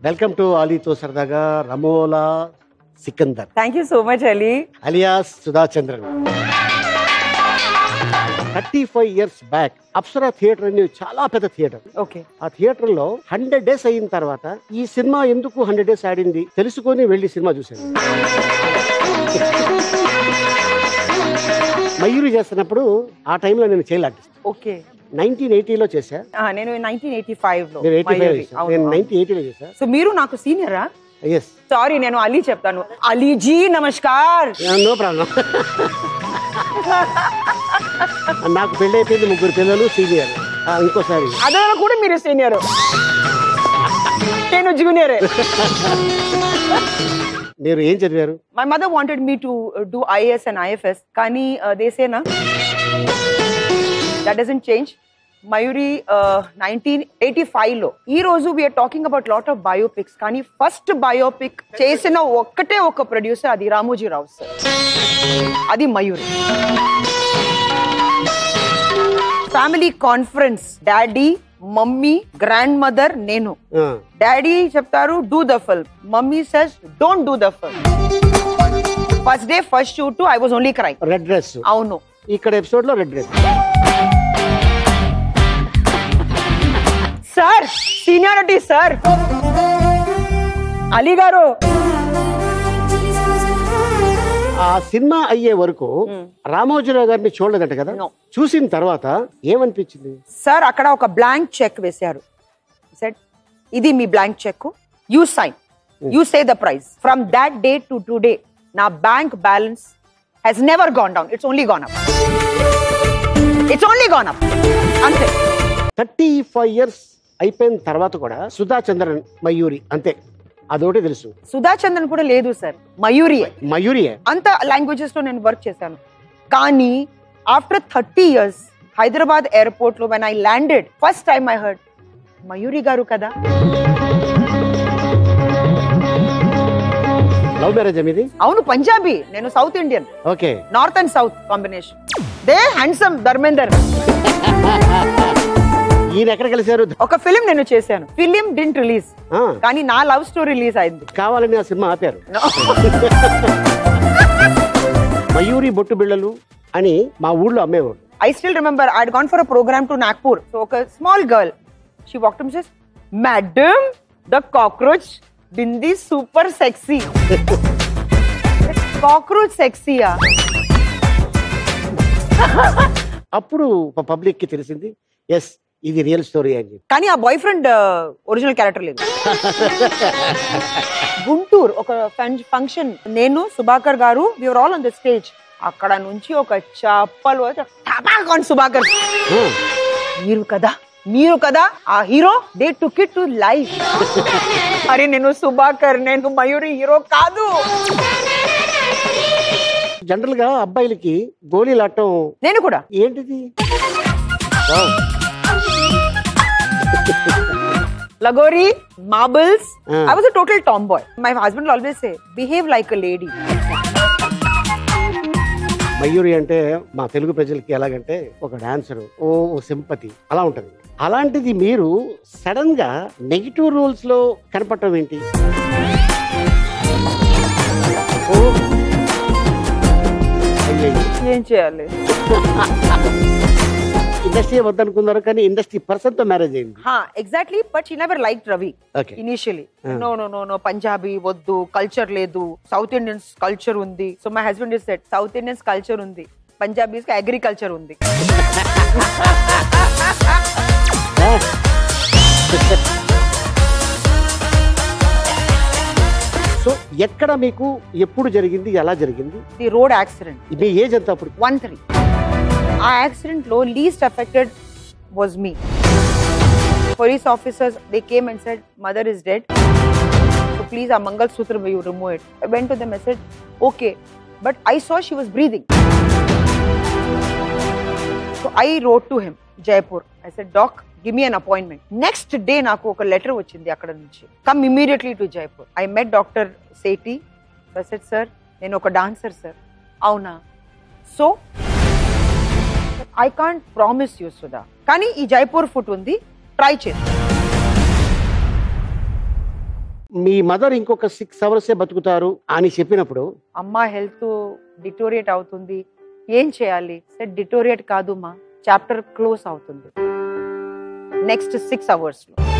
Welcome to అలీతో సరదాగా Ramola Sikandar thank you so much Ali alias Sudha Chandran thirty five years back Apsara theatre అని చాలా పెద్ద థియేటర్ ఓకే ఆ థియేటర్ లో హండ్రెడ్ డేస్ అయిన తర్వాత ఈ సినిమా ఎందుకు హండ్రెడ్ డేస్ ఆడింది తెలుసుకొని వెళ్ళి సినిమా చూశాను మయూరి చేస్తున్నప్పుడు ఆ టైంలో నేను చైల్డ్ ఆర్టిస్ట్ ఓకే నైన్టీన్ ఎయిటీలో చేశా నేను నైన్టీన్ ఎయిటీ ఫైవ్ లో నేను ఎయిటీ ఫైవ్ మయూరి. చేశా అవును, నేను అవును. నైన్టీన్ ఎయిటీలో చేశా సో మీరు నాకు సీనియరా ఎస్ సారీ నేను అలీ చెప్తాను అలీజీ నమస్కార్ నో ప్రాబ్లం నాకు పెళ్ళి అయిపోయింది ముగ్గురు పిల్లలు సీనియర్ ఇంకోసారి అదే కూడా మీరు సీనియర్ నేను జూనియర్ మీరు ఏం చదివారు my mother wanted me to do IAS and IFS కానీ దేసేనా that doesn't change Mayuri nineteen eighty five లో ఈ రోజు we're talking about lot of biopics కానీ ఫస్ట్ బయోపిక్ చేసిన ఒక్కటే ఒక ప్రొడ్యూసర్ అది రామోజీ రావు సార్ అది Mayuri family conference daddy mummy grandmother నేను ఆ, డాడీ చెప్తారు do the film mummy says don't do the film first day first shoot I was only cry red dress అవును ఇక్కడ ఎపిసోడ్ లో red dress sir seniority sir Ali garu ఆ cinema అయ్యే వరకు రామోజీరావు గారిని చూడలేదట కదా No. చూసిన తర్వాత ఏమనిపించింది సార్ అక్కడ ఒక బ్లాంక్ చెక్ వేశారు సెట్ ఇది మీ blank cheque you sign you say the price from that day to today నా bank balance he's never gone down it's only gone up it's only gone up అంతే thirty five years అయిపోయిన తర్వాత కూడా సుధా చంద్రన్ మయూరి అంతే అదొకటి తెలుసు సుధా చంద్రన్ కూడా లేదు సార్ మయూరియే మయూరియే అంత లాంగ్వేజెస్ లో నేను వర్క్ చేశాను కానీ after thirty years Hyderabad airport లో when I landed first time I heard Mayuri garu కదా లవ్ మ్యారేజ్ ఇది అవును పంజాబీ నేను south Indian okay north and south combination they handsome Dharmendra ఈయన ఎక్కడ కలిశారు ఒక ఫిలిం నేను చేశాను ఫిలిం డింట్ రిలీజ్ ఆ, కానీ నా లవ్ స్టోరీ రిలీజ్ అయింది కావాలని ఆ సినిమా ఆపారు మయూరి బొట్టు బిళ్ళలు అని మా ఊళ్ళో అమ్మేవాడు I still remember I gone for a programme to Nagpur so ఒక small girl she walk to Mrs madam the cockroach bindi super sexy cockroach సెక్సీయా అప్పుడు పబ్లిక్ కి తెలిసింది ఎస్ ఇది రియల్ స్టోరీ అని చెప్పి కానీ ఆ బాయ్ ఫ్రెండ్ ఒరిజినల్ క్యారెక్టర్ లేదు గుంటూరు ఒక ఫంక్షన్ నేను Subhakar garu we were all on the stage అక్కడ నుంచి ఒక చప్పలు టబాకాన్ సుభాకర్ ఆ, మీరు కదా మీరు కదా ఆ hero they took it to life అరే నేను సుభాకర్ నేను మయూరి హీరో కాదు జనరల్ గా అబ్బాయిలకి గోళీలు ఆడటం నేను కూడా ఏంటిది వావ్. లగోరి marbles Ah. I was a total tomboy my husband always say behave like a lady Mayuri అంటే మా తెలుగు ప్రజలకి ఎలాగంటే ఒక డాన్సర్ ఓ సింపతి అలా ఉంటది అలాంటిది మీరు సడన్ గా నెగిటివ్ రోల్స్ లో కనపడటం ఏంటి ఓ అయ్యయ్యో. ఏం చేయాలి ఇండస్ట్రీ వద్దనుకున్నారు కానీ ఇండస్ట్రీ పర్సన్ తో మ్యారేజ్ అయింది exactly but she never like Ravi okay initially Ah. No no no no Punjabi వద్దు కల్చర్ లేదు సౌత్ ఇండియన్స్ కల్చర్ ఉంది so my husband is set south Indians culture ఉంది పంజాబీస్ కి అగ్రికల్చర్ ఉంది సో ఎక్కడ మీకు ఎప్పుడు జరిగింది ఎలా జరిగింది ది రోడ్ యాక్సిడెంట్ మీ ఏజ్ ఎంత అప్పుడు వన్ త్రీ ఆ యాక్సిడెంట్ లో least affected was me police officers they came and said mother is dead so please ఆ మంగళ సూత్రం you remove it I went to the message okay but I saw she was breathing so I wrote to him Jaipur I said doc give me an appointment next day నాకు ఒక letter వచ్చింది అక్కడ నుంచి come immediately to Jaipur I met doctor Sethi I said sir నేను ఒక dancer sir అవునా so I can't promise you Sudha కానీ ఈ జైపూర్ ఫుడ్ ఉంది ట్రై చేసి మీ మదర్ ఇంకొక సిక్స్ అవర్సే బతుకుతారు అని చెప్పినప్పుడు అమ్మ హెల్త్ డిటోరియేట్ అవుతుంది ఏం చేయాలి సెట్ డిటోరియేట్ కాదు మా చాప్టర్ క్లోజ్ అవుతుంది నెక్స్ట్ సిక్స్ అవర్స్ లో